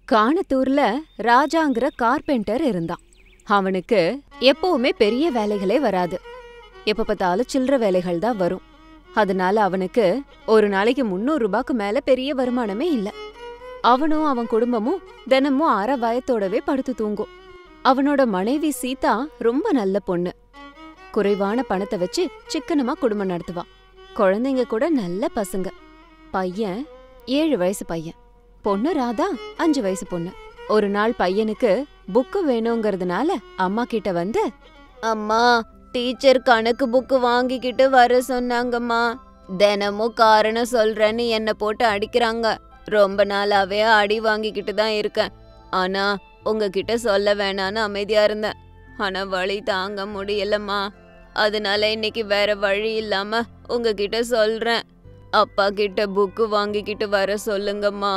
காணத்தூர்ல ராஜாங்கிற carpenter இருந்தான் அவனுக்கு எப்பவுமே பெரிய வேலைகளே வராது எப்ப பார்த்தாலும் சில்லற வேலைகள் தான் வரும் அதனால அவனுக்கு ஒரு நாளைக்கு முந்நூறு ரூபாய்க்கு மேல பெரிய வருமானமே இல்ல அவனும் அவன் குடும்பமும் தினமும் அரை வயத்தோடவே படுத்து தூங்கும் அவனோட மனைவி சீதா ரொம்ப நல்ல பொண்ணு குறைவான பணத்தை வச்சு சிக்கனமா குடும்பம் நடத்துவா குழந்தைங்க கூட நல்ல பசங்க பையன் ஏழு வயசு பையன் பொண்ணு ராதா அஞ்சு வயசு பொண்ணு ஒரு நாள் பையனுக்கு புக்கு வேணுங்கிறதுனால அம்மா கிட்ட வந்து அம்மா டீச்சர் கணக்கு புக்கு வாங்கிக்கிட்டு வர சொன்னாங்கம்மா தினமும் காரணம் சொல்றேன்னு என்ன போட்டு அடிக்கிறாங்க ரொம்ப நாளாவே அடி வாங்கிக்கிட்டு தான் இருக்கேன் ஆனா உங்ககிட்ட சொல்ல வேணான்னு அமைதியா இருந்தேன் ஆனா வழி தாங்க முடியலம்மா அதனால இன்னைக்கு வேற வழி இல்லாம உங்ககிட்ட சொல்றேன் அப்பா கிட்ட புக்கு வாங்கிக்கிட்டு வர சொல்லுங்கம்மா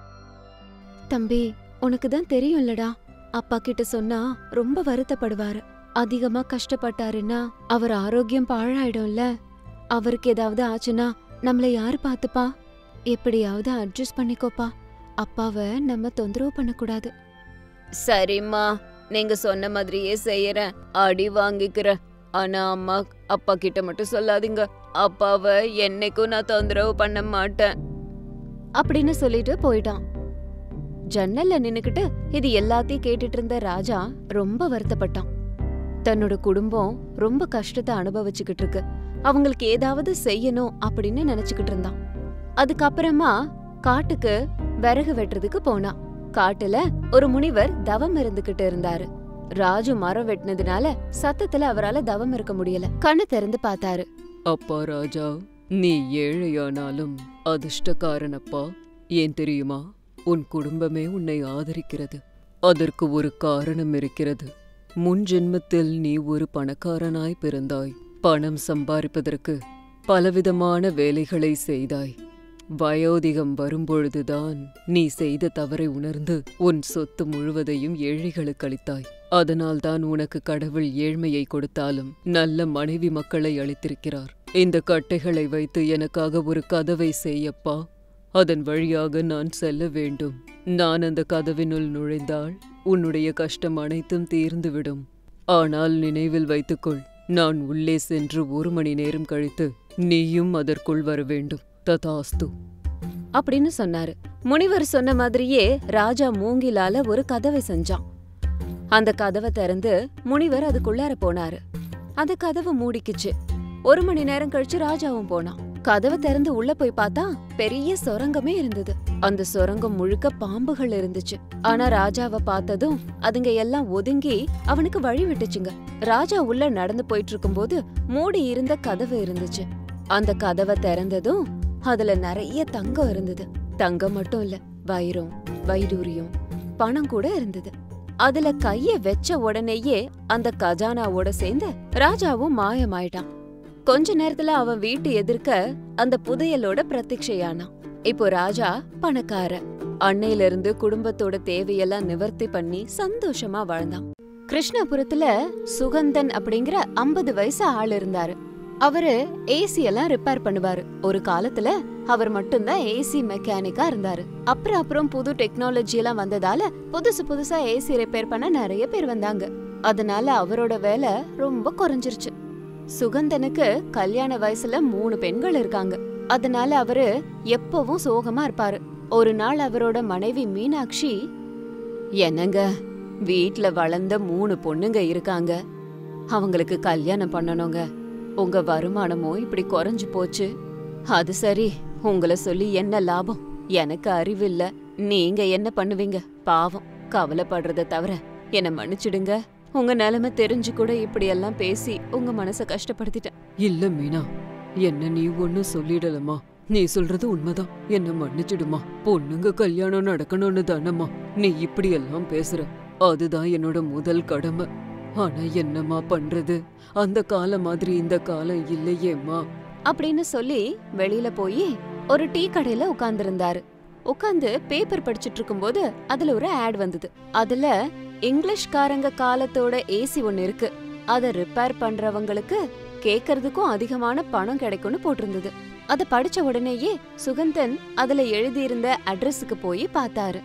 தம்பி உனக்கு தான் தெரியும்லடா அப்பா கிட்ட சொன்னா ரொம்ப வருத்தப்படுவாரு அதிகமா கஷ்டப்பட்டாருன்னா அவர் ஆரோக்கியம் பாழாயிடும்ல அவருக்கு ஏதாவது ஆச்சுன்னா நம்மள யாரு பாத்துப்பா எப்படியாவது அட்ஜஸ்ட் பண்ணிக்கோப்பா அப்பாவை நம்ம தொந்தரவு பண்ணக்கூடாது சரிம்மா நீங்க சொன்ன மாதிரியே செய்யறேன் அடி வாங்கிக்கிறேன் ஆனா அம்மா அப்பா கிட்ட மட்டும் சொல்லாதீங்க அப்பாவை என்னைக்கும் நான் தொந்தரவு பண்ண மாட்டேன் அப்படின்னு சொல்லிட்டு போயிட்டான் ஜன்னல்ல நின்னுக்கிட்டு இது எல்லாத்தையும் கேட்டுட்டு இருந்த ராஜா ரொம்ப வருத்தப்பட்டான் தன்னோட குடும்பம் ரொம்ப கஷ்டத்தை அனுபவிச்சுக்கிட்டு இருக்கு அவங்களுக்கு ஏதாவது செய்யணும் அப்படின்னு நினைச்சுக்கிட்டு இருந்தான் அதுக்கப்புறமா காட்டுக்கு விறகு வெட்டுறதுக்கு போனான் காட்டுல ஒரு முனிவர் தவம் இருந்துகிட்டு இருந்தாரு ராஜு மரம் வெட்டினதுனால சத்தத்துல அவரால தவம் இருக்க முடியல கண்ணு திறந்து பார்த்தாரு அப்பா ராஜா நீ ஏழையானாலும் அதிர்ஷ்டக்காரனப்பா ஏன் தெரியுமா உன் குடும்பமே உன்னை ஆதரிக்கிறது அதற்கு ஒரு காரணம் இருக்கிறது முன் ஜென்மத்தில் நீ ஒரு பணக்காரனாய் பிறந்தாய் பணம் சம்பாதிப்பதற்கு பலவிதமான வேலைகளை செய்தாய் வயோதிகம் வரும்பொழுதுதான் நீ செய்த தவறை உணர்ந்து உன் சொத்து முழுவதையும் ஏழைகளுக்கு அளித்தாய் அதனால்தான் உனக்கு கடவுள் ஏழ்மையை கொடுத்தாலும் நல்ல மனைவி மக்களை அளித்திருக்கிறார் இந்த கட்டைகளை வைத்து எனக்காக ஒரு கதவை செய்யப்பா அதன் வழியாக நான் செல்ல வேண்டும் நான் அந்த கதவினுள் நுழைந்தால் உன்னுடைய கஷ்டம் அனைத்தும் தீர்ந்துவிடும் ஆனால் நினைவில் வைத்துக்கொள் நான் உள்ளே சென்று ஒரு மணி நேரம் கழித்து நீயும் அதற்குள் வர வேண்டும் ததாஸ்து அப்படின்னு சொன்னாரு முனிவர் சொன்ன மாதிரியே ராஜா மூங்கிலால ஒரு கதவை செஞ்சான் அந்த கதவை திறந்து முனிவர் அதுக்குள்ளார போனாரு அந்த கதவு மூடிக்குச்சு ஒரு மணி நேரம் கழிச்சு ராஜாவும் போனான் கதவை திறந்து உள்ள போய் பார்த்தா பெரிய சொரங்கமே இருந்தது அந்த சொரங்கம் முழுக்க பாம்புகள் இருந்துச்சு ஆனா ராஜாவை பார்த்ததும் அதுங்க எல்லாம் ஒதுங்கி அவனுக்கு வழி விட்டுச்சுங்க ராஜா உள்ள நடந்து போயிட்டு இருக்கும்போது மூடி இருந்த கதவு இருந்துச்சு அந்த கதவை திறந்ததும் அதுல நிறைய தங்கம் இருந்தது தங்கம் மட்டும் இல்ல வைரம் வைடூரியம் பணம் கூட இருந்தது அதுல கைய வெச்ச உடனேயே அந்த கஜானாவோட சேர்ந்து ராஜாவும் மாயமாயிட்டான் கொஞ்ச நேரத்துல அவன் வீட்டு எதிர்க்க அந்த புதையலோட பிரத்யக்ஷையானான் இப்போ ராஜா பணக்காரன் அன்னையில இருந்து குடும்பத்தோட தேவையெல்லாம் நிவர்த்தி பண்ணி சந்தோஷமா வாழ்ந்தான் கிருஷ்ணபுரத்துல சுகந்தன் அப்படிங்கிற ஐம்பது வயசு ஆள் இருந்தாரு அவரு ஏசி எல்லாம் ரிப்பேர் பண்ணுவாரு ஒரு காலத்துல அவர் மட்டும்தான் ஏசி மெக்கானிக்கா இருந்தாரு அப்புறம் அப்புறம் புது டெக்னாலஜி எல்லாம் வந்ததால புதுசு புதுசா ஏசி ரிப்பேர் பண்ண நிறைய பேர் வந்தாங்க அதனால அவரோட வேலை ரொம்ப குறைஞ்சிருச்சு சுகந்தனுக்கு கல்யாண வயசுல மூணு பெண்கள் இருக்காங்க அதனால அவரு எப்பவும் சோகமா இருப்பாரு ஒரு நாள் அவரோட மனைவி மீனாட்சி என்னங்க வீட்ல வளர்ந்த மூணு பொண்ணுங்க இருக்காங்க அவங்களுக்கு கல்யாணம் பண்ணணுங்க உங்க வருமானமும் இப்படி குறைஞ்சு போச்சு அது சரி உங்களை சொல்லி என்ன லாபம் எனக்கு அறிவில்ல நீங்க என்ன பண்ணுவீங்க பாவம் கவலைப்படுறத தவிர என்ன மன்னிச்சிடுங்க உங்க நிலைமை தெரிஞ்சு கூட இப்படி எல்லாம் பேசி உங்க மனச கஷ்டப்படுத்திட்டேன் இல்ல மீனா என்ன நீ ஒன்னும் சொல்லிடலமா நீ சொல்றது உண்மைதான் என்ன மன்னிச்சிடுமா பொண்ணுங்க கல்யாணம் நடக்கணும்னு தானம்மா நீ இப்படி எல்லாம் பேசுற அதுதான் என்னோட முதல் கடமை ஆனா என்னம்மா பண்றது அந்த காலம் மாதிரி இந்த காலம் இல்லையேம்மா அப்படின்னு சொல்லி வெளியில போய் ஒரு டீ கடையில உட்கார்ந்திருந்தாரு உட்கார்ந்து பேப்பர் படிச்சிட்டு இருக்கும்போது அதுல ஒரு ஆட் வந்தது அதுல இங்கிலீஷ்காரங்க காலத்தோட ஏசி ஒன்னு இருக்கு அத ரிப்பேர் பண்றவங்களுக்கு கேக்கறதுக்கும் அதிகமான பணம் கிடைக்கும்னு போட்டிருந்தது அத படிச்ச உடனேயே சுகந்தன் அதுல எழுதியிருந்த அட்ரஸுக்கு போய் பார்த்தாரு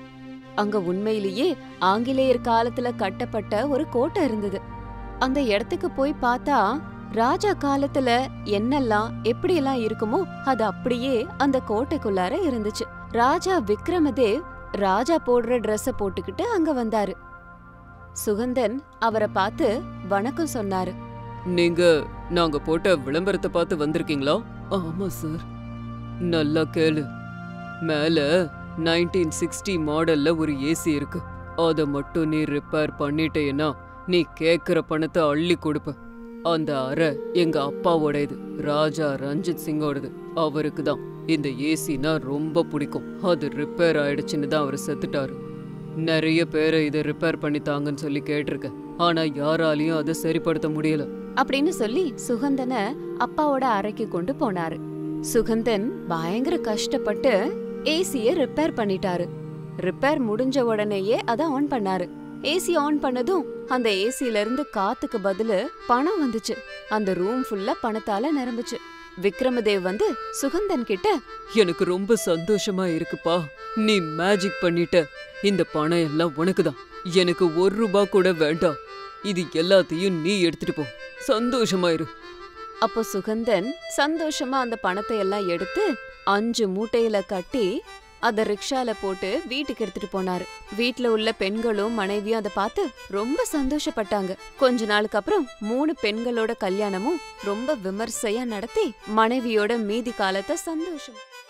அங்க உண்மையிலேயே ஆங்கிலேயர் காலத்துல கட்டப்பட்ட ஒரு கோட்டை இருந்தது அந்த இடத்துக்கு போய் பார்த்தா ராஜா காலத்துல என்னெல்லாம் எப்படியெல்லாம் இருக்குமோ அது அப்படியே அந்த கோட்டைக்குள்ளார இருந்துச்சு ராஜா விக்ரமதேவ் ராஜா போடுற ட்ரெஸ்ஸ போட்டுக்கிட்டு அங்க வந்தாரு சுகந்தன் அவரை பார்த்து வணக்கம் சொன்னாரு நீங்க நாங்க போட்ட விளம்பரத்தை பார்த்து வந்திருக்கீங்களா ஆமா சார் நல்லா கேளு மேல நைன்டீன் சிக்ஸ்டி மாடல்ல ஒரு ஏசி இருக்கு அத மட்டும் நீ ரிப்பேர் பண்ணிட்டேன்னா நீ கேக்குற பணத்தை அள்ளி கொடுப்ப அந்த அறை எங்க அப்பாவோடது ராஜா ரஞ்சித் சிங்கோடது அவருக்கு தான் இந்த ஏசினா ரொம்ப பிடிக்கும் அது ரிப்பேர் ஆயிடுச்சுன்னு தான் அவர் செத்துட்டாரு நிறைய பேரை இதை ரிப்பேர் பண்ணி தாங்கன்னு சொல்லி கேட்டிருக்கேன் ஆனா யாராலையும் அதை சரிப்படுத்த முடியல அப்படின்னு சொல்லி சுகந்தன அப்பாவோட அறைக்கு கொண்டு போனாரு சுகந்தன் பயங்கர கஷ்டப்பட்டு ஏசிய ரிப்பேர் பண்ணிட்டாரு ரிப்பேர் முடிஞ்ச உடனேயே அத ஆன் பண்ணாரு ஏசி ஆன் பண்ணதும் அந்த ஏசில இருந்து காத்துக்கு பதிலு பணம் வந்துச்சு அந்த ரூம் ஃபுல்லா பணத்தால நிரம்புச்சு விக்ரமதேவ் வந்து சுகந்தன் கிட்ட எனக்கு ரொம்ப சந்தோஷமா இருக்குப்பா நீ மேஜிக் பண்ணிட்ட இந்த பணம் எல்லாம் உனக்கு தான் எனக்கு ஒரு ரூபா கூட வேண்டாம் இது எல்லாத்தையும் நீ எடுத்துட்டு போ சந்தோஷமா இரு அப்போ சுகந்தன் சந்தோஷமா அந்த பணத்தை எல்லாம் எடுத்து அஞ்சு மூட்டையில கட்டி அத ரிக்ஷால போட்டு வீட்டுக்கு எடுத்துட்டு போனாரு வீட்ல உள்ள பெண்களும் மனைவியும் அதை பார்த்து ரொம்ப சந்தோஷப்பட்டாங்க கொஞ்ச நாளுக்கு அப்புறம் மூணு பெண்களோட கல்யாணமும் ரொம்ப விமர்சையா நடத்தி மனைவியோட மீதி காலத்தை சந்தோஷம்